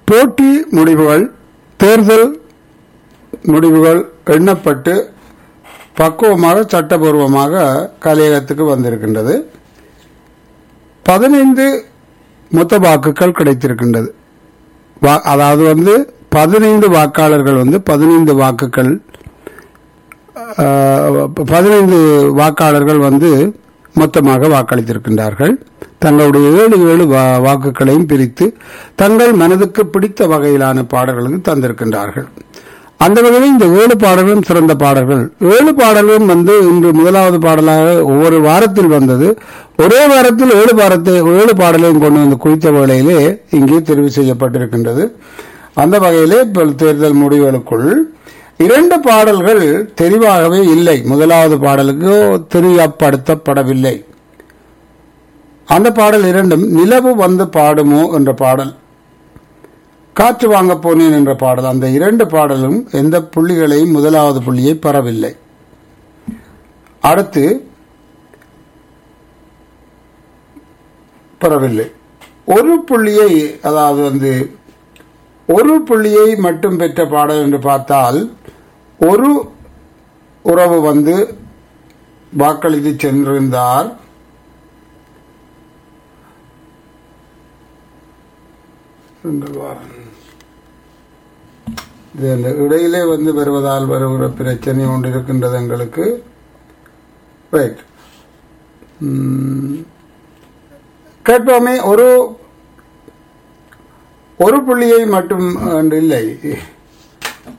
போட்டி முடிவுகள் தேர்தல் முடிவுகள் எண்ணப்பட்டு பக்குவமாக சட்டபூர்வமாக கலையகத்துக்கு வந்திருக்கின்றது பதினைந்து மொத்த வாக்குகள் கிடைத்திருக்கின்றது வா- அதாவது வந்து பதினைந்து வாக்காளர்கள் வந்து பதினைந்து வாக்குகள் ஆஹ், பதினைந்து வாக்காளர்கள் வந்து மொத்தமாக வாக்களித்திருக்கின்றார்கள் தங்களுடைய ஏழு ஏழு வா- வாக்குகளையும் பிரித்து தங்கள் மனதுக்கு பிடித்த வகையிலான பாடல்களுக்கு தந்திருக்கின்றார்கள் அந்த வகையில் இந்த ஏழு பாடல்களும் சிறந்த பாடல்கள் ஏழு பாடல்களும் வந்து இன்று முதலாவது பாடலாக ஒவ்வொரு வாரத்தில் வந்தது ஒரே வாரத்தில் ஏழு பாரத்தை ஏழு பாடலையும் கொண்டு வந்து குவித்த வேளையிலே இங்கே தெரிவு செய்யப்பட்டிருக்கின்றது அந்த வகையிலே இப்போ தேர்தல் முடிவுகளுக்குள் இரண்டு பாடல்கள் தெரிவாகவே இல்லை முதலாவது பாடலுக்கு தெரியப்படுத்தப்படவில்லை அந்த பாடல் இரண்டும் நிலவு வந்து பாடுமோ என்ற பாடல் காற்று வாங்க போனேன் என்ற பாடல் அந்த இரண்டு பாடலும் எந்த புள்ளிகளையும் முதலாவது புள்ளியை பெறவில்லை அடுத்து பெறவில்லை ஒரு புள்ளியை அதாவது வந்து ஒரு புள்ளியை மட்டும் பெற்ற பாடல் என்று பார்த்தால் ஒரு உறவு வந்து வாக்களித்து சென்றிருந்தார் இந்த வாரம். இது அந்த இடையிலே வந்து வருவதால் வருகிற பிரச்சனை ஒன்று இருக்கின்றது எங்களுக்கு ரைட் கேட்போமே ஒரு ஒரு புள்ளியை மட்டும் என்று இல்லை